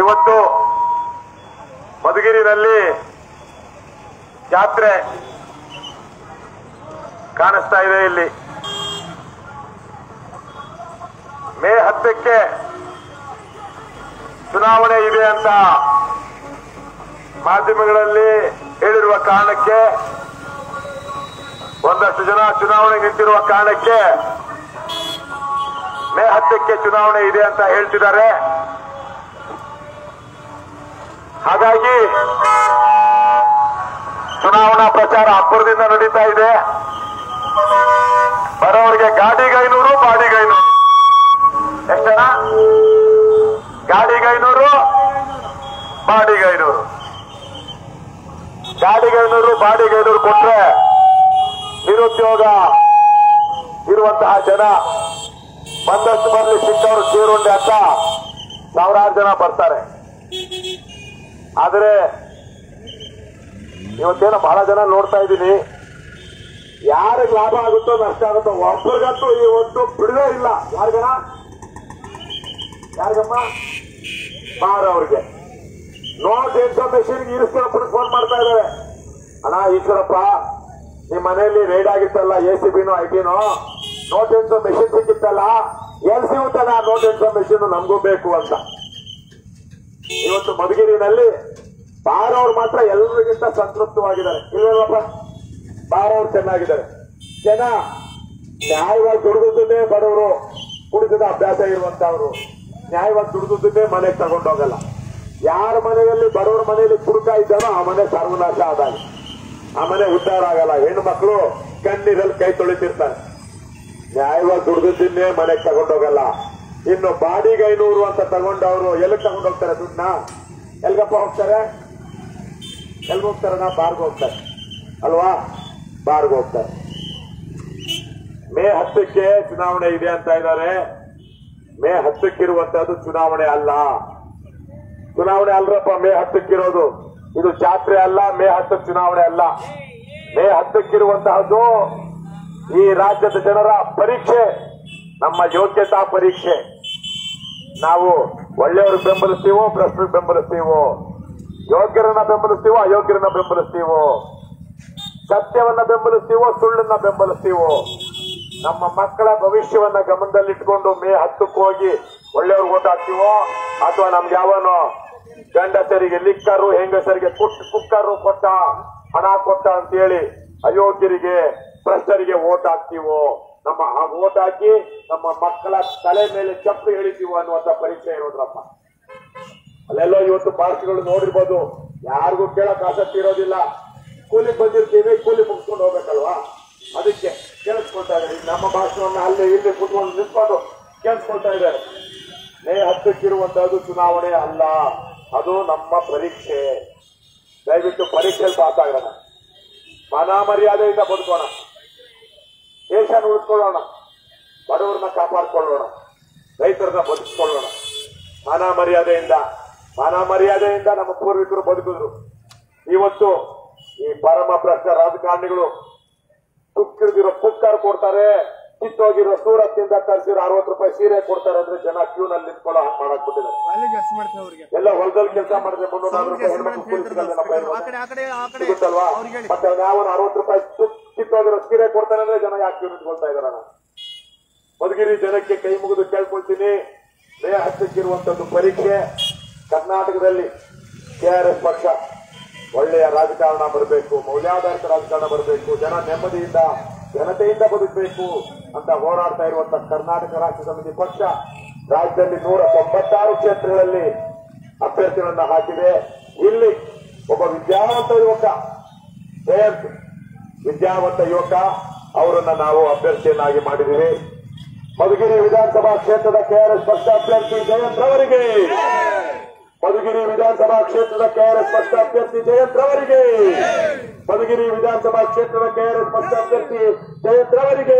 ಇವತ್ತು ಮಧುಗಿರಿನಲ್ಲಿ ಜಾತ್ರೆ ಕಾಣಿಸ್ತಾ ಇದೆ ಇಲ್ಲಿ ಮೇ ಹತ್ತಕ್ಕೆ ಚುನಾವಣೆ ಇದೆ ಅಂತ ಮಾಧ್ಯಮಗಳಲ್ಲಿ ಹೇಳಿರುವ ಕಾರಣಕ್ಕೆ ಒಂದಷ್ಟು ಜನ ಚುನಾವಣೆ ನಿಂತಿರುವ ಕಾರಣಕ್ಕೆ ಮೇ ಹತ್ತಕ್ಕೆ ಚುನಾವಣೆ ಇದೆ ಅಂತ ಹೇಳ್ತಿದ್ದಾರೆ ಹಾಗಾಗಿ ಚುನಾವಣಾ ಪ್ರಚಾರ ಅಬ್ಬರದಿಂದ ನಡೀತಾ ಇದೆ ಬರೋರಿಗೆ ಗಾಡಿಗೆ ಐನೂರು ಬಾಡಿಗೆ ಐನೂರು ಎಷ್ಟನ ಗಾಡಿಗೆ ಐನೂರು ಬಾಡಿಗೆ ಐನೂರು ಗಾಡಿಗೆ ಐನೂರು ಬಾಡಿಗೆ ಐನೂರು ಕೊಟ್ರೆ ನಿರುದ್ಯೋಗ ಇರುವಂತಹ ಜನ ಬಂದಷ್ಟು ಬರಲಿ ಸಿಕ್ಕವರು ಸೇರುಂಡೆ ಅಂತ ಸಾವಿರಾರು ಜನ ಬರ್ತಾರೆ ಆದರೆ ಇವತ್ತೇನೋ ಬಹಳ ಜನ ನೋಡ್ತಾ ಇದ್ದೀನಿ ಯಾರಿಗೆ ಲಾಭ ಆಗುತ್ತೋ ನಷ್ಟ ಆಗುತ್ತೋ ಒಬ್ಬರಿಗಂತೂ ಇವತ್ತು ಬಿಡುವೇ ಇಲ್ಲ ಯಾರಿಗಣ ಯಾರಿಗಮ್ಮ ಬಾರ ಅವ್ರಿಗೆ ನೋಟ್ ಇನ್ಫಾರ್ಮೇಶನ್ ಈಶ್ವರಪ್ಪನ ಫೋನ್ ಮಾಡ್ತಾ ಇದ್ದಾರೆ ಅಣ್ಣ ಈಶ್ವರಪ್ಪ ನಿಮ್ ಮನೆಯಲ್ಲಿ ರೇಡ್ ಆಗಿತ್ತಲ್ಲ ಎ ಸಿ ಬಿನೋ ಐ ಟಿನೋ ನೋಟ್ ಇನ್ಫಾರ್ಮೇಶನ್ ಸಿಕ್ಕಿತ್ತಲ್ಲ ಎಲ್ ಸಿಗುತ್ತಲ್ಲ ನೋಟ್ ಇನ್ಫಾರ್ಮೇಶನ್ ನಮಗೂ ಬೇಕು ಅಂತ ಇವತ್ತು ಮಧುಗಿರಿನಲ್ಲಿ ಬಾರವ್ರು ಮಾತ್ರ ಎಲ್ಲರಿಗಿಂತ ಸಂತೃಪ್ತವಾಗಿದ್ದಾರೆ ಇಲ್ವೇನಪ್ಪ ಬಾರವ್ರು ಚೆನ್ನಾಗಿದ್ದಾರೆ ಜನ ನ್ಯಾಯವಾಗಿ ದುಡಿದುದನ್ನೇ ಬಡವರು ಕುಡಿತದ ಅಭ್ಯಾಸ ಇರುವಂತವ್ರು ನ್ಯಾಯವಾಗಿ ದುಡಿದುದನ್ನೇ ಮನೆಗೆ ತಗೊಂಡೋಗಲ್ಲ ಯಾರ ಮನೆಯಲ್ಲಿ ಬಡವರ ಮನೆಯಲ್ಲಿ ಕುಡುಕ ಇದ್ದಾನೋ ಆ ಮನೆ ಸರ್ವನಾಶ ಆದಾಗ ಆ ಮನೆ ಉದ್ಧಾರ ಆಗಲ್ಲ ಹೆಣ್ಣು ಮಕ್ಕಳು ಕಣ್ಣೀರಲ್ಲಿ ಕೈ ತೊಳಿತಿರ್ತಾರೆ ನ್ಯಾಯವಾಗಿ ದುಡ್ದನ್ನೇ ಮನೆಗೆ ತಗೊಂಡೋಗಲ್ಲ ಇನ್ನು ಬಾಡಿಗೆ ಐನೂರು ಅಂತ ತಗೊಂಡವರು ಎಲ್ಲಿಗೆ ತಗೊಂಡೋಗ್ತಾರೆ ದುಡ್ಡನ್ನ ಎಲ್ಗಪ್ಪ ಹೋಗ್ತಾರೆ ಎಲ್ಗ ಹೋಗ್ತಾರಣ್ಣ ಬಾರ್ಗ್ ಹೋಗ್ತಾರೆ ಅಲ್ವಾ ಬಾರ್ಗ್ ಹೋಗ್ತಾರೆ ಮೇ ಹತ್ತಕ್ಕೆ ಚುನಾವಣೆ ಇದೆ ಅಂತ ಇದ್ದಾರೆ ಮೇ ಹತ್ತಕ್ಕಿರುವಂತಹದ್ದು ಚುನಾವಣೆ ಅಲ್ಲ ಚುನಾವಣೆ ಅಲ್ರಪ್ಪ ಮೇ ಹತ್ತಕ್ಕಿರೋದು ಇದು ಜಾತ್ರೆ ಅಲ್ಲ ಮೇ ಹತ್ತಕ್ಕೆ ಚುನಾವಣೆ ಅಲ್ಲ ಮೇ ಹತ್ತಕ್ಕಿರುವಂತಹದ್ದು ಈ ರಾಜ್ಯದ ಜನರ ಪರೀಕ್ಷೆ ನಮ್ಮ ಯೋಗ್ಯತಾ ಪರೀಕ್ಷೆ ನಾವು ಒಳ್ಳೆಯವ್ರಿಗೆ ಬೆಂಬಲಿಸ್ತೀವೋ ಭ್ರಷ್ಟರಿಗೆ ಬೆಂಬಲಿಸ್ತೀವೋ ಯೋಗ್ಯರನ್ನ ಬೆಂಬಲಿಸ್ತೀವೋ ಅಯೋಗ್ಯರನ್ನ ಬೆಂಬಲಿಸ್ತೀವೋ ಸತ್ಯವನ್ನ ಬೆಂಬಲಿಸ್ತೀವೋ ಸುಳ್ಳನ್ನ ಬೆಂಬಲಿಸ್ತೀವೋ ನಮ್ಮ ಮಕ್ಕಳ ಭವಿಷ್ಯವನ್ನ ಗಮನದಲ್ಲಿಟ್ಕೊಂಡು ಮೇ ಹತ್ತಕ್ಕೆ ಹೋಗಿ ಒಳ್ಳೆಯವ್ರಿಗೆ ಓಟ್ ಹಾಕ್ತೀವೋ ಅಥವಾ ನಮ್ಗೆ ಯಾವನೋ ಗಂಡಸರಿಗೆ ಲಿಕ್ಕರು ಹೆಂಗಸರಿಗೆ ಕುಟ್ ಕುಕ್ಕರು ಕೊಟ್ಟ ಹಣ ಕೊಟ್ಟ ಅಂತೇಳಿ ಅಯೋಗ್ಯರಿಗೆ ಭ್ರಷ್ಟರಿಗೆ ಓಟ್ ಹಾಕ್ತೀವೋ ನಮ್ಮ ಆ ಓಟ್ ಹಾಕಿ ನಮ್ಮ ಮಕ್ಕಳ ತಲೆ ಮೇಲೆ ಚಪ್ಪು ಹೇಳಿತೀವೋ ಅನ್ನುವಂತ ಪರೀಕ್ಷೆ ಇರೋದ್ರಪ್ಪ ಅಲ್ಲೆಲ್ಲೋ ಇವತ್ತು ಪಾರ್ಟಿಗಳು ನೋಡಿರ್ಬೋದು ಯಾರಿಗೂ ಕೇಳಕ್ ಆಸಕ್ತಿ ಇರೋದಿಲ್ಲ ಕೂಲಿ ಬಂದಿರ್ತೀವಿ ಕೂಲಿ ಮುಗಿಸ್ಕೊಂಡು ಹೋಗ್ಬೇಕಲ್ವಾ ಅದಕ್ಕೆ ಕೇಳಿಸ್ಕೊಳ್ತಾ ಇದ್ದಾರೆ ಈಗ ನಮ್ಮ ಭಾಷಣವನ್ನ ಅಲ್ಲಿ ಇಲ್ಲಿ ಕುತ್ಕೊಂಡು ನಿಂತ್ಕೊಂಡು ಕೇಳಿಸ್ಕೊಳ್ತಾ ಇದ್ದಾರೆ ಮೇ ಹತ್ತಕ್ಕಿರುವಂತಹದ್ದು ಚುನಾವಣೆ ಅಲ್ಲ ಅದು ನಮ್ಮ ಪರೀಕ್ಷೆ ದಯವಿಟ್ಟು ಪರೀಕ್ಷೆಯಲ್ಲಿ ಪಾಸ್ ಆಗೋಣ ಮಾನ ಮರ್ಯಾದೆಯಿಂದ ಬದುಕೋಣ ದೇಶನ ಉಳಿಸ್ಕೊಳ್ಳೋಣ ಬಡವರನ್ನ ಕಾಪಾಡ್ಕೊಳ್ಳೋಣ ರೈತರನ್ನ ಬದುಕಿಸ್ಕೊಳ್ಳೋಣ ಮಾನ ಮರ್ಯಾದೆಯಿಂದ ಮಾನ ಮರ್ಯಾದೆಯಿಂದ ನಮ್ಮ ಪೂರ್ವಿಕರು ಬದುಕಿದ್ರು ಇವತ್ತು ಈ ಪರಮ ಭ್ರಷ್ಟ ರಾಜಕಾರಣಿಗಳು ಕುಕ್ಕಿರ್ದಿರೋ ಕುಕ್ಕರ್ ಕೊಡ್ತಾರೆ ಕಿತ್ತೋಗಿರೋ ಸೂರತ್ನಿಂದ ತರಿಸಿರೋ ಅರವತ್ತು ರೂಪಾಯಿ ಸೀರೆ ಕೊಡ್ತಾರೆ ಅಂದ್ರೆ ಜನ ಕ್ಯೂನಲ್ಲಿ ನಿಂತ್ಕೊಳ್ಳೋ ಹಾಗೆ ಮಾಡಕ್ ಬಿಟ್ಟಿದ್ದಾರೆ ಅಲ್ಲಿಗೆ ಜಾಸ್ತಿ ಮಾಡ್ತೇವೆ ಅವ್ರಿಗೆ ಎಲ್ಲ ಹೊಲದಲ್ಲಿ ಕೆಲಸ ಮಾಡಿದ್ರೆ ಮುನ್ನೂರ ನಾಲ್ಕು ರೂಪಾಯಿ ಜಾಸ್ತಿ ಹೆಣ್ಮಕ್ಳು ಅಂತ ಹೇಳ್ತಾರೆ ಕೂಲಿಸ್ಕೊಳ್ಳೋದೆಲ್ಲ ಬೈರು ಆ ಕಡೆ ಆ ಕಡೆ ಆ ಕಡೆ ಸಿಗುತ್ತಲ್ವಾ ಅವ್ರಿಗೆ ಹೇಳಿ ಮತ್ತೆ ಯಾವನ ಅರವತ್ತು ರೂಪಾಯಿ ಕಿತ್- ಕಿತ್ತೋಗಿರೋ ಸೀರೆ ಕೊಡ್ತಾನೆ ಅಂದ್ರೆ ಜನ ಯಾಕೆ ಕ್ಯೂ ನಿಂತ್ಕೊಳ್ತಾ ಇದಾರ ಮಧುಗಿರಿ ಜನಕ್ಕೆ ಕೈ ಮುಗಿದು ಕೇಳ್ಕೊಳ್ತೀನಿ ಮೇ ಹತ್ತಕ್ಕಿರುವಂತದ್ದು ಪರೀಕ್ಷೆ ಕರ್ನಾಟಕದಲ್ಲಿ ಕೆಆರ್ಎಸ್ ಪಕ್ಷ ಒಳ್ಳೆಯ ರಾಜಕಾರಣ ಬರಬೇಕು ಮೌಲ್ಯಾಧಾರಿತ ರಾಜಕಾರಣ ಬರಬೇಕು ಜನ ನೆಮ್ಮದಿಯಿಂದ ಜನತೆಯಿಂದ ಬದುಕಬೇಕು ಅಂತ ಹೋರಾಡ್ತಾ ಇರುವಂತ ಕರ್ನಾಟಕ ರಾಷ್ಟ್ರ ಸಮಿತಿ ಪಕ್ಷ ರಾಜ್ಯದಲ್ಲಿ ನೂರ ತೊಂಬತ್ತಾರು ಕ್ಷೇತ್ರಗಳಲ್ಲಿ ಅಭ್ಯರ್ಥಿಗಳನ್ನ ಹಾಕಿದೆ ಇಲ್ಲಿ ಒಬ್ಬ ವಿದ್ಯಾವಂತ ಯುವಕ ಜಯಂತ್ ವಿದ್ಯಾವಂತ ಯುವಕ ಅವರನ್ನ ನಾವು ಅಭ್ಯರ್ಥಿಯನ್ನಾಗಿ ಮಾಡಿದ್ದೀವಿ ಮಧುಗಿರಿ ವಿಧಾನಸಭಾ ಕ್ಷೇತ್ರದ ಕೆಆರ್ಎಸ್ ಪಕ್ಷ ಅಭ್ಯರ್ಥಿ ಜಯಂತ್ ರವರಿಗೆ ಮಧುಗಿರಿ ವಿಧಾನಸಭಾ ಕ್ಷೇತ್ರದ ಕೆಆರ್ಎಸ್ ಪಕ್ಷ ಅಭ್ಯರ್ಥಿ ಜಯಂತ್ ರವರಿಗೆ ಮಧುಗಿರಿ ವಿಧಾನಸಭಾ ಕ್ಷೇತ್ರದ ಕೆಆರ್ಎಸ್ ಪಕ್ಷ ಅಭ್ಯರ್ಥಿ ಜಯಂತ್ ರವರಿಗೆ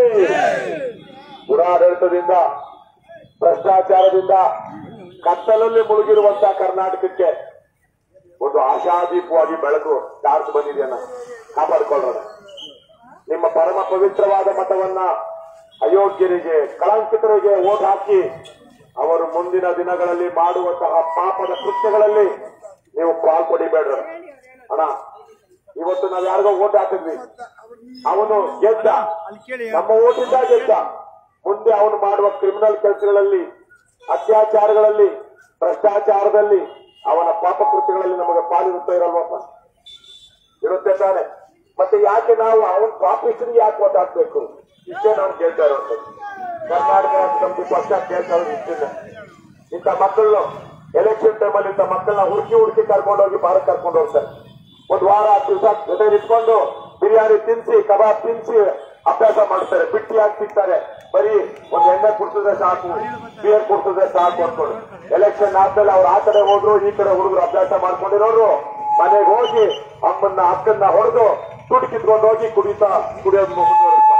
ದುರಾಡಳಿತದಿಂದ ಭ್ರಷ್ಟಾಚಾರದಿಂದ ಕತ್ತಲಲ್ಲಿ ಮುಳುಗಿರುವಂತಹ ಕರ್ನಾಟಕಕ್ಕೆ ಒಂದು ಆಶಾದೀಪವಾಗಿ ಬೆಳಕು ಚಾರ್ಜ್ ಬಂದಿದೆಯನ್ನ ಕಾಪಾಡಿಕೊಳ್ಳೋಣ ನಿಮ್ಮ ಪರಮ ಪವಿತ್ರವಾದ ಮತವನ್ನ ಅಯೋಗ್ಯರಿಗೆ ಕಳಂಕಿತರಿಗೆ ಓಟ್ ಹಾಕಿ ಅವರು ಮುಂದಿನ ದಿನಗಳಲ್ಲಿ ಮಾಡುವಂತಹ ಪಾಪದ ಕೃತ್ಯಗಳಲ್ಲಿ ನೀವು ಪಾಲ್ಪಡಿಬೇಡ್ರ ಅಣ್ಣ ಇವತ್ತು ನಾವ್ ಯಾರಿಗೋ ಓಟ್ ಹಾಕಿದ್ವಿ ಅವನು ಗೆದ್ದ ಅಲ್ಲಿ ಕೇಳಿ ನಮ್ಮ ಓಟಿಂದ ಗೆದ್ದ ಮುಂದೆ ಅವನು ಮಾಡುವ ಕ್ರಿಮಿನಲ್ ಕೆಲಸಗಳಲ್ಲಿ ಅತ್ಯಾಚಾರಗಳಲ್ಲಿ ಭ್ರಷ್ಟಾಚಾರದಲ್ಲಿ ಅವನ ಪಾಪ ಕೃತ್ಯಗಳಲ್ಲಿ ನಮಗೆ ಪಾಲಿರುತ್ತಾ ಇರಲ್ವಪ್ಪ ಇರುತ್ತೆ ತಾನೆ ಮತ್ತೆ ಯಾಕೆ ನಾವು ಅವನ ಪಾಪಿಸ್ಟ್ರಿಗೆ ಯಾಕೆ ಓಟ್ ಹಾಕ್ಬೇಕು ಇಷ್ಟೇ ನಾವು ಕೇಳ್ತಾ ಇರೋದು ಕರ್ನಾಟಕ ರಾಜ್ಯ ಸಮಿತಿ ಪಕ್ಷ ಕೇಳ್ತಾ ಇರೋದು ಇಷ್ಟೇ ಇಂಥ ಮಕ್ಕಳು ಎಲೆಕ್ಷನ್ ಟೈಮಲ್ಲಿ ಇಂಥ ಮಕ್ಕಳನ್ನ ಹುಡುಕಿ ಹುಡುಕಿ ಕರ್ಕೊಂಡೋಗಿ ಭಾರತ ಕರ್ಕೊಂಡು ಹೋಗ್ತಾರೆ ಒಂದ್ ವಾರ ಹತ್ತು ದಿವಸ ಜೊತೆ ಇಟ್ಕೊಂಡು ಬಿರಿಯಾನಿ ತಿನ್ಸಿ ಕಬಾಬ್ ತಿನ್ಸಿ ಅಭ್ಯಾಸ ಮಾಡ್ತಾರೆ ಬಿಟ್ಟಿ ಹಾಕಿ ತಿಂತಾರೆ ಬರೀ ಒಂದ್ ಎಣ್ಣೆ ಕುಡ್ಸಿದ್ರೆ ಸಾಕು ಬಿಯರ್ ಕುಡ್ಸಿದ್ರೆ ಸಾಕು ಅನ್ಕೊಂಡು ಎಲೆಕ್ಷನ್ ಆದ್ಮೇಲೆ ಅವ್ರು ಆ ಕಡೆ ಹೋದ್ರು ಈ ಕಡೆ ಹುಡುಗರು ಅಭ್ಯಾಸ ಮಾಡ್ಕೊಂಡಿರೋರು ಮನೆಗೆ ಹೋಗಿ ಅಮ್ಮನ್ನ ಅಕ್ಕನ್ನ ಹೊಡೆದು ದುಡ್ಡು ಕಿತ್ಕೊಂಡು ಹೋಗಿ ಕುಡಿತಾ ಕುಡಿಯೋದು ಮುಂದುವರಿಸ್ತಾರೆ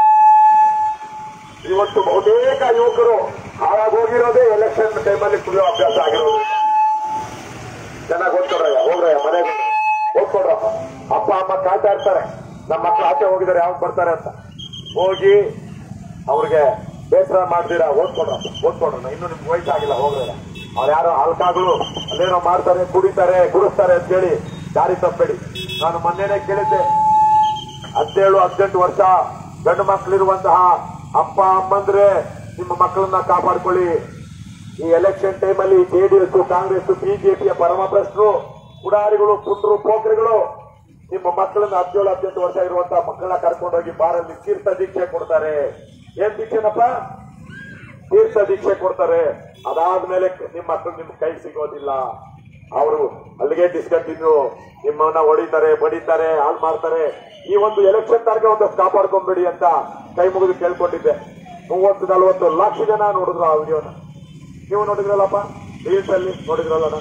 ಇವತ್ತು ಬಹುತೇಕ ಯುವಕರು ಹಾಳಾಗೋಗಿರೋದೇ ಎಲೆಕ್ಷನ್ ಟೈಮಲ್ಲಿ ಕುಡಿಯೋ ಅಭ್ಯಾಸ ಆಗಿರೋದು ಚೆನ್ನಾಗಿ ಓದ್ಕೊಡ್ರಯ್ಯ ಹೋಗ್ರಯ್ಯ ಮನೆಗೆ ಓದ್ಕೊಡ್ರಪ್ಪ ಅಪ್ಪ ಅಮ್ಮ ಕಾಯ್ತಾ ಇರ್ತಾರೆ ನಮ್ಮ ಮಕ್ಕಳು ಆಚೆ ಹೋಗಿದ್ದಾರೆ ಯಾವಾಗ ಬರ್ತಾರೆ ಅಂತ ಹೋಗಿ ಅವ್ರಿಗೆ ಬೇಸರ ಮಾಡ್ತೀರಾ ಓದ್ಕೊಡ್ರಪ್ಪ ಓದ್ಕೊಡ್ರಣ್ಣ ಇನ್ನು ನಿಮ್ಗೆ ವಯಸ್ಸಾಗಿಲ್ಲ ಹೋಗ್ರಯ್ಯ ಅವ್ರು ಯಾರೋ ಅಲ್ಕಾಗಳು ಅಲ್ಲೇನೋ ಮಾಡ್ತಾರೆ ಕುಡಿತಾರೆ ಗುಡಿಸ್ತಾರೆ ಅಂತ ಹೇಳಿ ದಾರಿ ತಪ್ಪಬೇಡಿ ನಾನು ಮೊನ್ನೆನೆ ಕೇಳಿದ್ದೆ ಹದಿನೇಳು ಹದಿನೆಂಟು ವರ್ಷ ಗಂಡು ಮಕ್ಕಳಿರುವಂತಹ ಅಪ್ಪ ಅಮ್ಮಂದ್ರೆ ನಿಮ್ಮ ಮಕ್ಕಳನ್ನ ಕಾಪಾಡ್ಕೊಳ್ಳಿ ಈ ಎಲೆಕ್ಷನ್ ಟೈಮಲ್ಲಿ ಜೆಡಿಎಸ್ ಕಾಂಗ್ರೆಸ್ ಬಿಜೆಪಿಯ ಪರಮಭ್ರಷ್ಟರು ಪುಡಾರಿಗಳು ಪುಂಡ್ರು ಪೋಖ್ರಿಗಳು ನಿಮ್ಮ ಮಕ್ಕಳನ್ನ ಹದಿನೇಳು ಹದಿನೆಂಟು ವರ್ಷ ಇರುವಂತಹ ಮಕ್ಕಳನ್ನ ಕರ್ಕೊಂಡೋಗಿ ಬಾರಲ್ಲಿ ತೀರ್ಥ ದೀಕ್ಷೆ ಕೊಡ್ತಾರೆ ಏನ್ ದೀಕ್ಷೆನಪ್ಪ ತೀರ್ಥ ದೀಕ್ಷೆ ಕೊಡ್ತಾರೆ ಅದಾದ್ಮೇಲೆ ನಿಮ್ ಮಕ್ಕಳು ನಿಮ್ ಕೈ ಸಿಗೋದಿಲ್ಲ ಅವರು ಅಲ್ಲಿಗೆ ಡಿಸ್ಕಂಟಿನ್ಯೂ ನಿಮ್ಮನ್ನ ಹೊಡಿತಾರೆ ಬಡಿತಾರೆ ಹಾಳು ಮಾಡ್ತಾರೆ ಈ ಒಂದು ಎಲೆಕ್ಷನ್ ತನಕ ಒಂದಷ್ಟು ಕಾಪಾಡ್ಕೊಂಡ್ಬಿಡಿ ಅಂತ ಕೈ ಮುಗಿದು ಕೇಳ್ಕೊಂಡಿದ್ದೆ ಮೂವತ್ತು ನಲವತ್ತು ಲಕ್ಷ ಜನ ನೋಡಿದ್ರು ಆ ವಿಡಿಯೋನ ನೀವು ನೋಡಿದ್ರಲ್ಲಪ್ಪ ರೀಲ್ಸ್ ಅಲ್ಲಿ ನೋಡಿದ್ರಲ್ಲ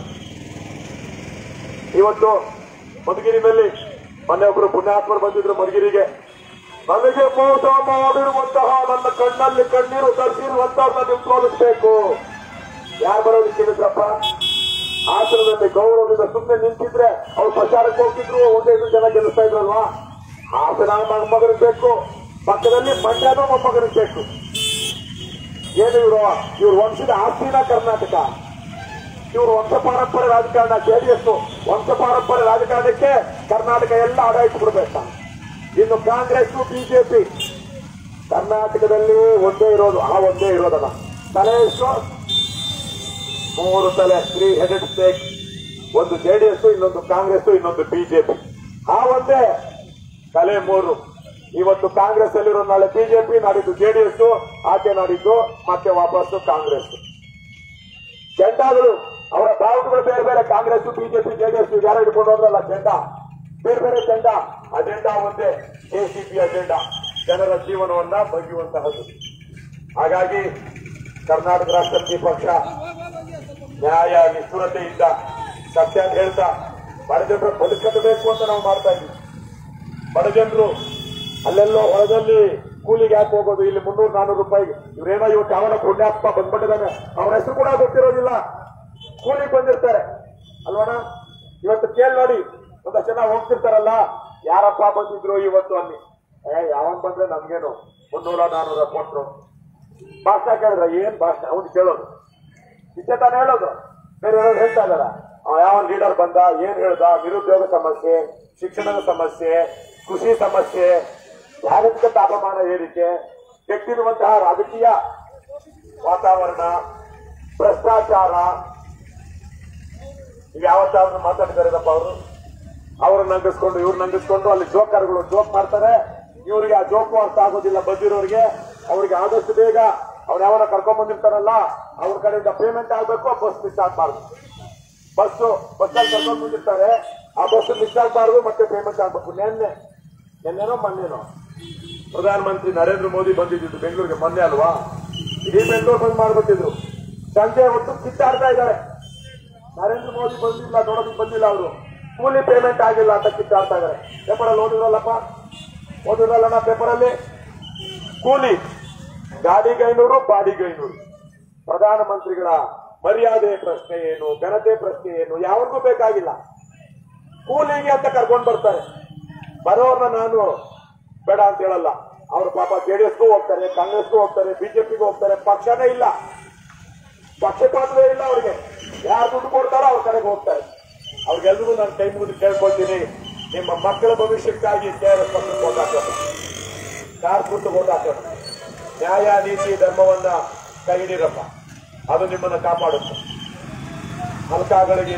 ಇವತ್ತು ಮಧುಗಿರಿನಲ್ಲಿ ಮೊನ್ನೆ ಒಬ್ರು ಪುಣ್ಯಾತ್ಮರು ಬಂದಿದ್ರು ಮಧುಗಿರಿಗೆ ನನಗೆ ಮೋಸ ಮಾಡಿರುವಂತಹ ನನ್ನ ಕಣ್ಣಲ್ಲಿ ಕಣ್ಣೀರು ತರಿಸಿರುವಂತವ್ರನ್ನ ನೀವು ತೋರಿಸ್ಬೇಕು ಯಾರು ಬರೋದಕ್ಕಿದ್ರಪ್ಪ ಆಶ್ರಮದಲ್ಲಿ ಗೌರವದಿಂದ ಸುಮ್ಮನೆ ನಿಂತಿದ್ರೆ ಅವ್ರು ಪ್ರಚಾರಕ್ಕೆ ಹೋಗ್ತಿದ್ರು ಒಂದೈದು ಜನ ಗೆಲ್ಲಿಸ್ತಾ ಇದ್ರಲ್ವಾ ಹಾಸನ ಮೊಮ್ಮಗನಿಗೆ ಬೇಕು ಪಕ್ಕದಲ್ಲಿ ಮಂಡ್ಯನೂ ಮೊಮ್ಮಗನಿಗೆ ಬೇಕು ಏನು ಇವರು ಇವ್ರು ವಂಶದ ಆಸ್ತಿನ ಕರ್ನಾಟಕ ಇವರು ವಂಶ ಪಾರಂಪರ್ಯ ರಾಜಕಾರಣ ಜೆಡಿಎಸ್ ವಂಶ ಪಾರಂಪರ್ಯ ರಾಜಕಾರಣಕ್ಕೆ ಕರ್ನಾಟಕ ಎಲ್ಲ ಆಡಳಿತ ಬಿಡಬೇಕು ಇನ್ನು ಕಾಂಗ್ರೆಸ್ ಬಿಜೆಪಿ ಕರ್ನಾಟಕದಲ್ಲಿ ಒಂದೇ ಇರೋದು ಆ ಒಂದೇ ಇರೋದಲ್ಲ ತಲೆ ಎಷ್ಟು ಮೂರು ತಲೆ ತ್ರೀ ಹೆಡೆಡ್ ಸ್ಟೇಕ್ ಒಂದು ಜೆಡಿಎಸ್ ಇನ್ನೊಂದು ಕಾಂಗ್ರೆಸ್ ಇನ್ನೊಂದು ಬಿಜೆಪಿ ಆ ಒಂದೇ ತಲೆ ಮೂರು ಇವತ್ತು ಕಾಂಗ್ರೆಸ್ ಅಲ್ಲಿರೋ ನಾಳೆ ಬಿಜೆಪಿ ನಾಡಿದ್ದು ಜೆಡಿಎಸ್ ಆಚೆ ನಾಡಿದ್ದು ಮತ್ತೆ ವಾಪಸ್ಸು ಕಾಂಗ್ರೆಸ್ ಜೆಂಡಾಗಳು ಅವರ ಬಾವುಟಗಳು ಬೇರೆ ಬೇರೆ ಕಾಂಗ್ರೆಸ್ ಬಿಜೆಪಿ ಜೆಡಿಎಸ್ ಯಾರು ಹಿಡ್ಕೊಂಡು ಹೋದ್ರಲ್ಲ ಜೆಂಡಾ ಬೇರೆ ಬೇರೆ ಜೆಂಡಾ ಅಜೆಂಡಾ ಒಂದೇ ಎಸಿಪಿ ಅಜೆಂಡಾ ಜನರ ಜೀವನವನ್ನ ಬಗೆಯುವಂತಹದ್ದು ಹಾಗಾಗಿ ಕರ್ನಾಟಕ ರಾಷ್ಟ್ರ ಸಮಿತಿ ಪಕ್ಷ ನ್ಯಾಯ ನಿಷ್ಠುರತೆಯಿಂದ ಸತ್ಯ ಅಂತ ಹೇಳ್ತಾ ಬಡಜನರು ಬದುಕಬೇಕು ಅಂತ ನಾವು ಮಾಡ್ತಾ ಇದ್ದೀವಿ ಬಡಜನರು ಅಲ್ಲೆಲ್ಲೋ ಹೊರದಲ್ಲಿ ಕೂಲಿಗೆ ಯಾಕೆ ಹೋಗೋದು ಇಲ್ಲಿ ಮುನ್ನೂರು ನಾನೂರು ರೂಪಾಯಿ ಇವ್ರೇನೋ ಇವತ್ತು ಅವನ ಪುಣ್ಯಾತ್ಮ ಬಂದ್ಬಿಟ್ಟಿದ್ದಾನೆ ಅವನ ಹೆಸರು ಕೂಡ ಗೊತ್ತಿರೋದಿಲ್ಲ ಕೂಲಿಗೆ ಬಂದಿರ್ತಾರೆ ಅಲ್ವಣ ಇವತ್ತು ಕೇಳಿ ನೋಡಿ ಒಂದಷ್ಟು ಜನ ಹೋಗ್ತಿರ್ತಾರಲ್ಲ ಯಾರಪ್ಪ ಬಂದಿದ್ರು ಇವತ್ತು ಅಲ್ಲಿ ಏ ಯಾವನ್ ಬಂದ್ರೆ ನಮ್ಗೇನು ಮುನ್ನೂರ ನಾನೂರ ಕೊಟ್ರು ಭಾಷಣ ಕೇಳಿದ್ರ ಏನ್ ಭಾಷಣ ಅವ್ನು ಕೇಳೋದು ಇಷ್ಟೇ ತಾನೇ ಹೇಳೋದು ಬೇರೆ ಯಾರು ಹೇಳ್ತಾ ಇದಾರ ಯಾವ ಲೀಡರ್ ಬಂದ ಏನ್ ಹೇಳ್ದ ನಿರುದ್ಯೋಗ ಸಮಸ್ಯೆ ಶಿಕ್ಷಣದ ಸಮಸ್ಯೆ ಕೃಷಿ ಸಮಸ್ಯೆ ಜಾಗತಿಕ ತಾಪಮಾನ ಏರಿಕೆ ಕೆಟ್ಟಿರುವಂತಹ ರಾಜಕೀಯ ವಾತಾವರಣ ಭ್ರಷ್ಟಾಚಾರ ಈಗ ಯಾವತ್ತಾದ್ರೂ ಮಾತಾಡಿದಾರಪ್ಪ ಅವರು ಅವ್ರನ್ನ ನಂಗಿಸ್ಕೊಂಡು ಇವ್ರು ನಂಗಿಸ್ಕೊಂಡು ಅಲ್ಲಿ ಜೋಕರ್ಗಳು ಜೋಕ್ ಮಾಡ್ತಾರೆ ಇವರಿಗೆ ಆ ಜೋಕು ಅರ್ಥ ಆಗೋದಿಲ್ಲ ಬಂದಿರೋರಿಗೆ ಅವ್ರಿಗೆ ಆದಷ್ಟು ಬೇಗ ಅವ್ರು ಯಾವನ ಕರ್ಕೊಂಡ್ ಬಂದಿರ್ತಾರಲ್ಲ ಅವ್ರ ಕಡೆಯಿಂದ ಪೇಮೆಂಟ್ ಆಗ್ಬೇಕು ಬಸ್ ಮಿಸ್ ಆಗ್ಬಾರ್ದು ಬಸ್ ಬಸ್ಸಲ್ಲಿ ಕರ್ಕೊಂಡ್ ಬಂದಿರ್ತಾರೆ ಆ ಬಸ್ ಮಿಸ್ ಆಗ್ಬಾರ್ದು ಮತ್ತೆ ಪೇಮೆಂಟ್ ಆಗ್ಬೇಕು ನೆನ್ನೆ ನೆನ್ನೆನೋ ಮೊನ್ನೆನೋ ಪ್ರಧಾನಮಂತ್ರಿ ನರೇಂದ್ರ ಮೋದಿ ಬಂದಿದ್ದು ಬೆಂಗಳೂರಿಗೆ ಮೊನ್ನೆ ಅಲ್ವಾ ಇಡೀ ಬೆಂಗಳೂರು ಬಂದ್ ಮಾಡ್ಬಿಟ್ಟಿದ್ರು ಸಂಜೆ ಹೊತ್ತು ಕಿತ್ತಾಡ್ತಾ ಇದ್ದಾರೆ ನರೇಂದ್ರ ಮೋದಿ ಬಂದಿಲ್ಲ ನೋಡೋದಕ್ಕೆ ಬಂದಿಲ್ಲ ಅವರು ಕೂಲಿ ಪೇಮೆಂಟ್ ಆಗಿಲ್ಲ ಅಂತ ಕಿತ್ತಾಡ್ತಾ ಇದ್ದಾರೆ ಪೇಪರಲ್ಲಿ ಓದಿರಲ್ಲಪ್ಪ ಓದಿರಲ್ಲ ಪೇಪರಲ್ಲಿ ಕೂಲಿ ಗಾಡಿಗೆ ಐನೂರು ಬಾಡಿಗೆ ಐನೂರು ಪ್ರಧಾನಮಂತ್ರಿಗಳ ಮರ್ಯಾದೆ ಪ್ರಶ್ನೆ ಏನು ಘನತೆ ಪ್ರಶ್ನೆ ಏನು ಯಾರಿಗೂ ಬೇಕಾಗಿಲ್ಲ ಕೂಲಿಗೆ ಅಂತ ಕರ್ಕೊಂಡು ಬರ್ತಾರೆ ಬರೋರ್ನ ನಾನು ಬೇಡ ಅಂತ ಹೇಳಲ್ಲ ಅವರು ಪಾಪ ಜೆಡಿಎಸ್ಗೂ ಹೋಗ್ತಾರೆ ಕಾಂಗ್ರೆಸ್ಗೂ ಹೋಗ್ತಾರೆ ಬಿಜೆಪಿಗೂ ಹೋಗ್ತಾರೆ ಪಕ್ಷನೇ ಇಲ್ಲ ಪಕ್ಷಪಾತವೇ ಇಲ್ಲ ಅವ್ರಿಗೆ ಯಾರು ದುಡ್ಡು ಕೊಡ್ತಾರೋ ಅವ್ರ ಕಡೆಗೆ ಹೋಗ್ತಾರೆ ಅವ್ರಿಗೆಲ್ರಿಗೂ ನಾನು ಕೈ ಮುಗಿದು ಕೇಳ್ಕೊಳ್ತೀನಿ ನಿಮ್ಮ ಮಕ್ಕಳ ಭವಿಷ್ಯಕ್ಕಾಗಿ ಕೆ ಆರ್ ಎಸ್ ಪಕ್ಷಕ್ಕೆ ಓಟ್ ಹಾಕೋಣ ಯಾರು ಕೂತು ಓಟ್ ಹಾಕೋಣ ನ್ಯಾಯ ನೀತಿ ಧರ್ಮವನ್ನ ಕೈ ಹಿಡೀರಪ್ಪ ಅದು ನಿಮ್ಮನ್ನ ಕಾಪಾಡುತ್ತೆ ಹಲ್ಕಾಗಳಿಗೆ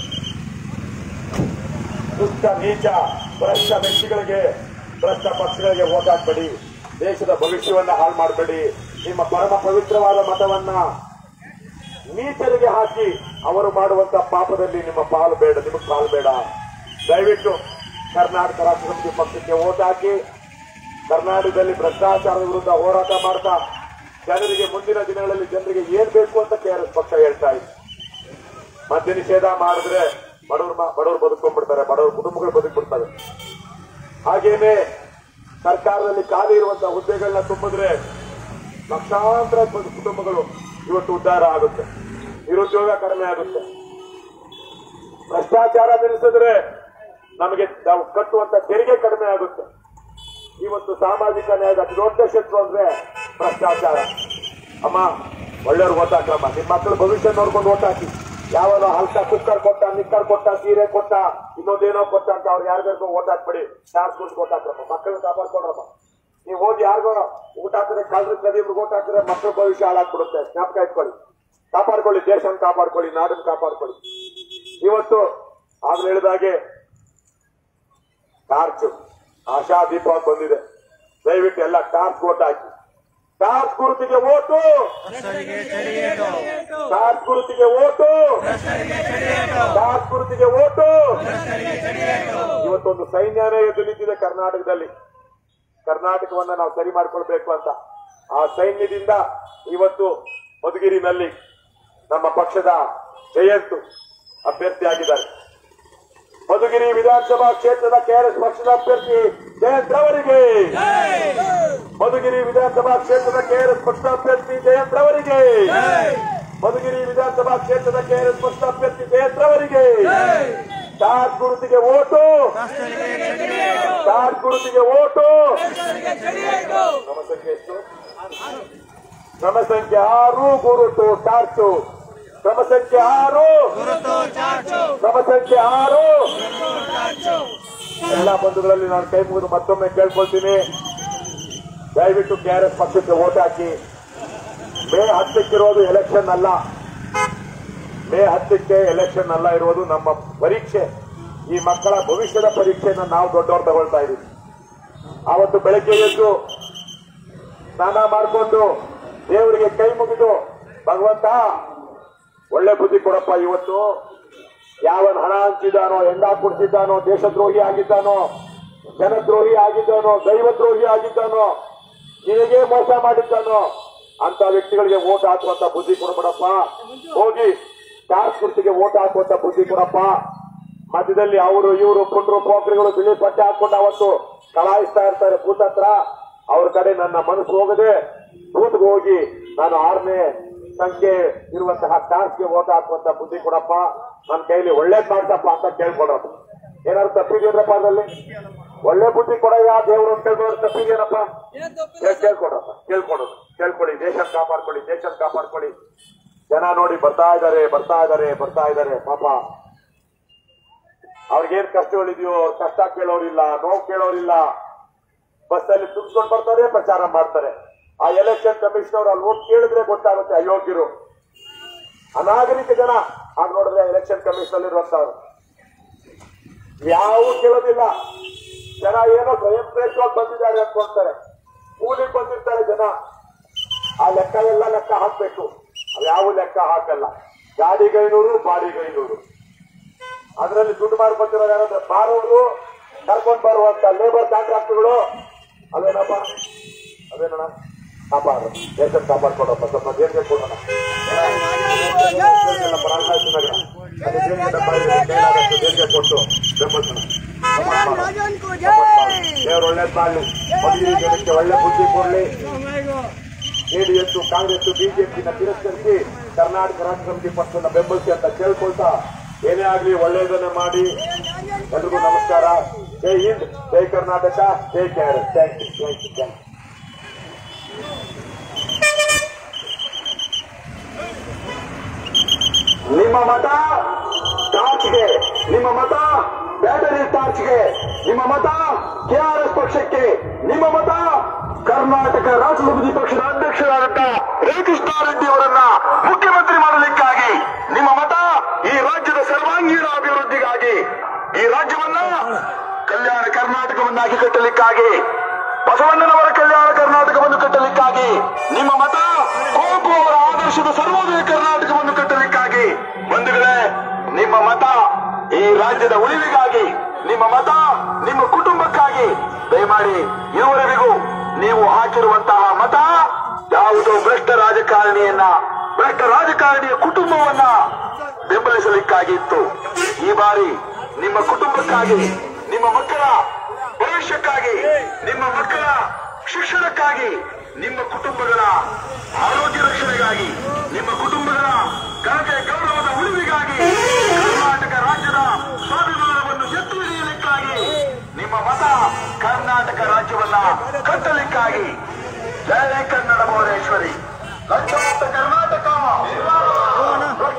ದುಷ್ಟ ನೀಚ ಭ್ರಷ್ಟ ವ್ಯಕ್ತಿಗಳಿಗೆ ಭ್ರಷ್ಟ ಪಕ್ಷಗಳಿಗೆ ಓಟ್ ಹಾಕ್ಬೇಡಿ ದೇಶದ ಭವಿಷ್ಯವನ್ನ ಹಾಳು ಮಾಡಬೇಡಿ ನಿಮ್ಮ ಪರಮ ಪವಿತ್ರವಾದ ಮತವನ್ನ ನೀಚರಿಗೆ ಹಾಕಿ ಅವರು ಮಾಡುವಂತ ಪಾಪದಲ್ಲಿ ನಿಮ್ಮ ಪಾಲು ಬೇಡ ನಿಮಗೆ ಪಾಲು ಬೇಡ ದಯವಿಟ್ಟು ಕರ್ನಾಟಕ ರಾಷ್ಟ್ರ ಸಮಿತಿ ಪಕ್ಷಕ್ಕೆ ಓಟ್ ಹಾಕಿ ಕರ್ನಾಟಕದಲ್ಲಿ ಭ್ರಷ್ಟಾಚಾರದ ವಿರುದ್ಧ ಹೋರಾಟ ಮಾಡ್ತಾ ಜನರಿಗೆ ಮುಂದಿನ ದಿನಗಳಲ್ಲಿ ಜನರಿಗೆ ಏನ್ ಬೇಕು ಅಂತ ಕೆಆರ್ಎಸ್ ಪಕ್ಷ ಹೇಳ್ತಾ ಇದೆ ಮದ್ಯ ನಿಷೇಧ ಮಾಡಿದ್ರೆ ಬಡವರು ಬಡವರು ಬದುಕೊಂಡ್ಬಿಡ್ತಾರೆ ಬಡವರ ಕುಟುಂಬಗಳು ಬದುಕ್ಬಿಡ್ತವೆ ಹಾಗೇನೆ ಸರ್ಕಾರದಲ್ಲಿ ಖಾಲಿ ಇರುವಂತಹ ಹುದ್ದೆಗಳನ್ನ ತುಂಬಿದ್ರೆ ಲಕ್ಷಾಂತರ ಕು- ಕುಟುಂಬಗಳು ಇವತ್ತು ಉದ್ಧಾರ ಆಗುತ್ತೆ ನಿರುದ್ಯೋಗ ಕಡಿಮೆ ಆಗುತ್ತೆ ಭ್ರಷ್ಟಾಚಾರ ನಿಲ್ಲಿಸಿದ್ರೆ ನಮಗೆ ನಾವು ಕಟ್ಟುವಂತ ತೆರಿಗೆ ಕಡಿಮೆ ಆಗುತ್ತೆ ಇವತ್ತು ಸಾಮಾಜಿಕ ನ್ಯಾಯದ ಅತಿ ದೊಡ್ಡ ಶತ್ರು ಅಂದ್ರೆ ಭ್ರಷ್ಟಾಚಾರ ಅಮ್ಮ ಒಳ್ಳೆಯವ್ರು ಓಟ್ ಹಾಕಮ್ಮ ನಿಮ್ಮ ಮಕ್ಕಳ ಭವಿಷ್ಯ ನೋಡ್ಕೊಂಡು ಓಟ್ ಹಾಕಿ ಯಾವನೋ ಹಲ್ಕ ಕುಕ್ಕರ್ ಕೊಟ್ಟ ನಿಕ್ಕರ್ ಕೊಟ್ಟ ಸೀರೆ ಕೊಟ್ಟ ಇನ್ನೊಂದೇನೋ ಕೊಟ್ಟ ಅಂತ ಅವ್ರು ಯಾರಿಗಾರ್ಗೋ ಓಟ್ ಹಾಕ್ಬೇಡಿ ಚಾರ್ಜ್ ಕೊಟ್ಟು ಓಟ್ ಹಾಕ್ರಮ್ಮ ಮಕ್ಕಳನ್ನ ಕಾಪಾಡ್ಕೊಡ್ರಮ್ಮ ನೀವು ಹೋಗಿ ಯಾರಿಗೋ ಊಟ ಹಾಕಿದ್ರೆ ಕಳ್ರ ಕದಿಬ್ರಿಗೆ ಓಟ್ ಹಾಕಿದ್ರೆ ಮಕ್ಕಳ ಭವಿಷ್ಯ ಹಾಳಾಗ್ಬಿಡುತ್ತೆ ಜ್ಞಾಪಕ ಇಟ್ಕೊಳ್ಳಿ ಕಾಪಾಡ್ಕೊಳ್ಳಿ ದೇಶನ ಕಾಪಾಡ್ಕೊಳ್ಳಿ ನಾಡನ್ನ ಕಾಪಾಡ್ಕೊಳ್ಳಿ ಇವತ್ತು ಆಗ್ಲೇ ಹೇಳಿದಾಗೆ ಟಾರ್ಚ್ ಆಶಾ ದೀಪ ಅಂತ ಬಂದಿದೆ ದಯವಿಟ್ಟು ಎಲ್ಲ ಟಾರ್ಚ್ ಓಟ್ ಹಾಕಿ ಟಾರ್ಚ್ ಗುರುತಿಗೆ ಓಟು ಭ್ರಷ್ಟರಿಗೆ ಚಡಿಯೇಟು ಟಾರ್ಚ್ ಗುರುತಿಗೆ ಓಟು ಟಾರ್ಚ್ ಗುರುತಿಗೆ ಓಟು ಇವತ್ತೊಂದು ಸೈನ್ಯನೇ ಎದ್ದು ನಿಂತಿದೆ ಕರ್ನಾಟಕದಲ್ಲಿ ಕರ್ನಾಟಕವನ್ನ ನಾವು ಸರಿ ಮಾಡ್ಕೊಳ್ಬೇಕು ಅಂತ ಆ ಸೈನ್ಯದಿಂದ ಇವತ್ತು ಮಧುಗಿರಿನಲ್ಲಿ ನಮ್ಮ ಪಕ್ಷದ ಜಯಂತು ಅಭ್ಯರ್ಥಿಯಾಗಿದ್ದಾರೆ ಮಧುಗಿರಿ ವಿಧಾನಸಭಾ ಕ್ಷೇತ್ರದ ಕೆಆರ್ಎಸ್ ಪಕ್ಷದ ಅಭ್ಯರ್ಥಿ ಜಯಂತ್ ರವರಿಗೆ ಮಧುಗಿರಿ ವಿಧಾನಸಭಾ ಕ್ಷೇತ್ರದ ಕೆಆರ್ಎಸ್ ಪಕ್ಷದ ಅಭ್ಯರ್ಥಿ ಜಯಂತ್ ರವರಿಗೆ ಮಧುಗಿರಿ ವಿಧಾನಸಭಾ ಕ್ಷೇತ್ರದ ಕೆಆರ್ಎಸ್ ಪಕ್ಷದ ಅಭ್ಯರ್ಥಿ ಜಯಂತ್ ರವರಿಗೆ ಸ್ಟಾರ್ ಗುರುತಿಗೆ ಓಟು ಸ್ಟಾರ್ ಗುರುತಿಗೆ ಓಟು ಕ್ರಮ ಸಂಖ್ಯೆ ಎಷ್ಟು ಕ್ರಮ ಸಂಖ್ಯೆ ಆರು ಗುರುತು ಟಾರ್ಚು ಕ್ರಮ ಸಂಖ್ಯೆ ಆರು ಗುರುತು ಚಾಚು ಕ್ರಮ ಸಂಖ್ಯೆ ಆರು ಎಲ್ಲ ಬಂಧುಗಳಲ್ಲಿ ನಾನು ಕೈ ಮುಗಿದು ಮತ್ತೊಮ್ಮೆ ಕೇಳ್ಕೊಳ್ತೀನಿ ದಯವಿಟ್ಟು ಕೆಆರ್ಎಸ್ ಪಕ್ಷಕ್ಕೆ ವೋಟ್ ಹಾಕಿ ಮೇ ಹತ್ತಕ್ಕಿರೋದು ಎಲೆಕ್ಷನ್ ಅಲ್ಲ ಮೇ ಹತ್ತಕ್ಕೆ ಎಲೆಕ್ಷನ್ ಅಲ್ಲ ಇರೋದು ನಮ್ಮ ಪರೀಕ್ಷೆ ಈ ಮಕ್ಕಳ ಭವಿಷ್ಯದ ಪರೀಕ್ಷೆಯನ್ನು ನಾವು ದೊಡ್ಡವರು ತಗೊಳ್ತಾ ಇದ್ದೀವಿ ಆವತ್ತು ಬೆಳಗ್ಗೆ ಎದ್ದು ಸ್ನಾನ ಮಾಡಿಕೊಂಡು ದೇವರಿಗೆ ಕೈ ಮುಗಿದು ಭಗವಂತ ಒಳ್ಳೆ ಬುದ್ಧಿ ಕೊಡಪ್ಪ ಇವತ್ತು ಯಾವನ್ ಹಣ ಹಂಚಿದಾನೋ ಹೆಂಡ ಕೊಡ್ತಿದ್ದಾನೋ ದೇಶದ್ರೋಹಿ ಆಗಿದ್ದಾನೋ ಜನದ್ರೋಹಿ ಆಗಿದ್ದಾನೋ ದೈವದ್ರೋಹಿ ಆಗಿದ್ದಾನೋ ನಿನಗೆ ಮೋಸ ಮಾಡಿದ್ದಾನೋ ಅಂತ ವ್ಯಕ್ತಿಗಳಿಗೆ ಓಟ್ ಹಾಕುವಂತ ಬುದ್ಧಿ ಕೊಡಬೇಡಪ್ಪ ಹೋಗಿ ಟಾಸ್ ಗುರ್ತಿಗೆ ಓಟ್ ಹಾಕುವಂತ ಬುದ್ಧಿ ಕೊಡಪ್ಪ ಮಧ್ಯದಲ್ಲಿ ಅವರು ಇವರು ಪುಂಡ್ರು ಪೋಖ್ರಿಗಳು ಬಿಳಿ ಬಟ್ಟೆ ಹಾಕೊಂಡು ಅವತ್ತು ಕಳಾಯಿಸ್ತಾ ಇರ್ತಾರೆ ಬೂತ್ ಹತ್ರ ಅವ್ರ ಕಡೆ ನನ್ನ ಮನಸ್ಸು ಹೋಗದೆ ಬೂತ್ಗೆ ಹೋಗಿ ನಾನು ಆರನೇ ಸಂಖ್ಯೆ ಇರುವಂತಹ ಟಾಸ್ಗೆ ಓಟ್ ಹಾಕುವಂತ ಬುದ್ಧಿ ಕೊಡಪ್ಪ ನನ್ನ ಕೈಲಿ ಒಳ್ಳೇದ್ ಮಾಡ್ತಪ್ಪ ಅಂತ ಕೇಳ್ಕೊಡಪ್ಪ ಏನಾದ್ರು ತಪ್ಪಿದೇನಪ್ಪ ಅದ್ರಲ್ಲಿ ಒಳ್ಳೆ ಬುದ್ಧಿ ಕೊಡಯ್ಯ ದೇವ್ರು ಅಂತ ಕೇಳ್ಕೊಂಡ್ರೆ ತಪ್ಪಿದೇನಪ್ಪ ಕೇಳ್- ಕೇಳ್ಕೊಡಪ್ಪ ಕೇಳ್ಕೊಡೋದು ಕೇಳ್ಕೊಳ್ಳಿ ದೇಶ ಕಾಪಾಡ್ಕೊಳ್ಳಿ ದೇಶ ಕಾಪಾಡ್ಕೊಳ್ಳಿ ಜನ ನೋಡಿ ಬರ್ತಾ ಇದಾರೆ ಬರ್ತಾ ಇದಾರೆ ಬರ್ತಾ ಇದಾರೆ ಪಾಪ ಅವ್ರಿಗೇನ್ ಕಷ್ಟಗಳಿದೆಯೋ ಅವ್ರ ಕಷ್ಟ ಕೇಳೋರಿಲ್ಲ ನೋವು ಕೇಳೋರಿಲ್ಲ ಬಸ್ಸಲ್ಲಿ ತುಂಬಿಸ್ಕೊಂಡು ಬರ್ತಾರೆ ಪ್ರಚಾರ ಮಾಡ್ತಾರೆ ಆ ಎಲೆಕ್ಷನ್ ಕಮಿಷನ್ ಅವ್ರು ಅಲ್ಲಿ ಹೋಗಿ ಕೇಳಿದ್ರೆ ಗೊತ್ತಾಗುತ್ತೆ ಅಯೋಗ್ಯರು ಅನಾಗರಿಕ ಜನ ಆಗ ನೋಡಿದ್ರೆ ಎಲೆಕ್ಷನ್ ಕಮಿಷನ್ ಅಲ್ಲಿ ಇರುವಂತವ್ರು ಯಾವ ಕೇಳೋದಿಲ್ಲ ಜನ ಏನೋ ಸ್ವಯಂ ಪ್ರೇರಿತವಾಗಿ ಬಂದಿದ್ದಾರೆ ಅನ್ಕೊಂತಾರೆ ಕೂಲಿಗೆ ಬಂದಿರ್ತಾರೆ ಜನ ಆ ಲೆಕ್ಕ ಎಲ್ಲ ಲೆಕ್ಕ ಹಾಕ್ಬೇಕು ಯಾವ ಲೆಕ್ಕ ಹಾಕಲ್ಲ ಗಾಡಿಗೈನೂರು ಬಾಡಿಗೈನೂರು ಅದರಲ್ಲಿ ದುಡ್ಡು ಮಾಡ್ಕೊತಿರೋರು ಯಾರಂದ್ರೆ ಬಾರೋರು ಕರ್ಕೊಂಡ್ ಬರುವಂತ ಲೇಬರ್ ಕಾಂಟ್ರಾಕ್ಟ್ಗಳು ಅದೇನಪ್ಪ ಅದೇನಣ್ಣ ಕಾಪಾಡು ದೇಶ ಕಾಪಾಡ್ಕೊಡಪ್ಪ ಸ್ವಲ್ಪ ದೇಶ ಕೊಡೋಣ ದೇಶ ಕೊಟ್ಟು ಬೆಂಬಲಿಸೋಣ ದೇವ್ರು ಒಳ್ಳೇದ್ ಮಾಡ್ಲಿ ಮದುವೆ ಜನಕ್ಕೆ ಒಳ್ಳೆ ಬುದ್ಧಿ ಕೊಡ್ಲಿ ಜೆಡಿಎಸ್ ಕಾಂಗ್ರೆಸ್ ಬಿಜೆಪಿನ ತಿರಸ್ಕರಿಸಿ ಕರ್ನಾಟಕ ರಾಷ್ಟ್ರ ಸಮಿತಿ ಪಕ್ಷನ ಬೆಂಬಲಿಸಿ ಅಂತ ಕೇಳ್ಕೊಳ್ತಾ ಏನೇ ಆಗ್ಲಿ ಒಳ್ಳೆಯದನ್ನ ಮಾಡಿ ಎಲ್ರಿಗೂ ನಮಸ್ಕಾರ ಜೈ ಹಿಂದ್ ಜೈ ಕರ್ನಾಟಕ ಜೈ KRS thank you thank you thank you ನಿಮ್ಮ ಮತ ಟಾರ್ಚ್ಗೆ ನಿಮ್ಮ ಮತ ಬ್ಯಾಟರಿ ಟಾರ್ಚ್ಗೆ ನಿಮ್ಮ ಮತ ಕೆಆರ್ಎಸ್ ಪಕ್ಷಕ್ಕೆ ನಿಮ್ಮ ಮತ ಕರ್ನಾಟಕ ರಾಷ್ಟ್ರ ಸಮಿತಿ ಪಕ್ಷದ ಅಧ್ಯಕ್ಷರಾದಂತ ರೇಕೃಷ್ಣ ರೆಡ್ಡಿ ಅವರನ್ನ ಮುಖ್ಯಮಂತ್ರಿ ಮಾಡಲಿಕ್ಕಾಗಿ ನಿಮ್ಮ ಮತ ಈ ರಾಜ್ಯದ ಸರ್ವಾಂಗೀಣ ಅಭಿವೃದ್ಧಿಗಾಗಿ ಈ ರಾಜ್ಯವನ್ನ ಕಲ್ಯಾಣ ಕರ್ನಾಟಕವನ್ನಾಗಿ ಕಟ್ಟಲಿಕ್ಕಾಗಿ ಬಸವಣ್ಣನವರ ಕಲ್ಯಾಣ ಕರ್ನಾಟಕವನ್ನು ಕಟ್ಟಲಿಕ್ಕಾಗಿ ನಿಮ್ಮ ಮತ ಕುವೆಂಪು ಅವರ ಆದರ್ಶದ ಸರ್ವೋದಯ ಕರ್ನಾಟಕವನ್ನು ಕಟ್ಟಲಿಕ್ಕಾಗಿ ಬಂಧುಗಳೇ ನಿಮ್ಮ ಮತ ಈ ರಾಜ್ಯದ ಉಳಿವಿಗಾಗಿ ನಿಮ್ಮ ಮತ ನಿಮ್ಮ ಕುಟುಂಬಕ್ಕಾಗಿ ದಯಮಾಡಿ ಇದುವರೆಗೂ ನೀವು ಹಾಕಿರುವಂತಹ ಮತ ಯಾವುದೋ ಭ್ರಷ್ಟ ರಾಜಕಾರಣಿಯನ್ನ ಭ್ರಷ್ಟ ರಾಜಕಾರಣಿಯ ಕುಟುಂಬವನ್ನ ಬೆಂಬಲಿಸಲಿಕ್ಕಾಗಿತ್ತು ಈ ಬಾರಿ ನಿಮ್ಮ ಕುಟುಂಬಕ್ಕಾಗಿ ನಿಮ್ಮ ಮಕ್ಕಳ ಭವಿಷ್ಯಕ್ಕಾಗಿ ನಿಮ್ಮ ಮಕ್ಕಳ ಶಿಕ್ಷಣಕ್ಕಾಗಿ ನಿಮ್ಮ ಕುಟುಂಬಗಳ ಆರೋಗ್ಯ ರಕ್ಷಣೆಗಾಗಿ ನಿಮ್ಮ ಕುಟುಂಬಗಳ ಘನತೆ ಗೌರವದ ಉಳಿವಿಗಾಗಿ ಕರ್ನಾಟಕ ರಾಜ್ಯದ ಸ್ವಾಭಿಮಾನವನ್ನು ಎತ್ತಿ ಹಿಡಿಯಲಿಕ್ಕಾಗಿ ನಿಮ್ಮ ಮತ ಕರ್ನಾಟಕ ರಾಜ್ಯವನ್ನ ಕಟ್ಟಲಿಕ್ಕಾಗಿ ಜಯ ಕನ್ನಡ ಭುವನೇಶ್ವರಿ ಲಕ್ಷ ಮುಕ್ತ ಕರ್ನಾಟಕ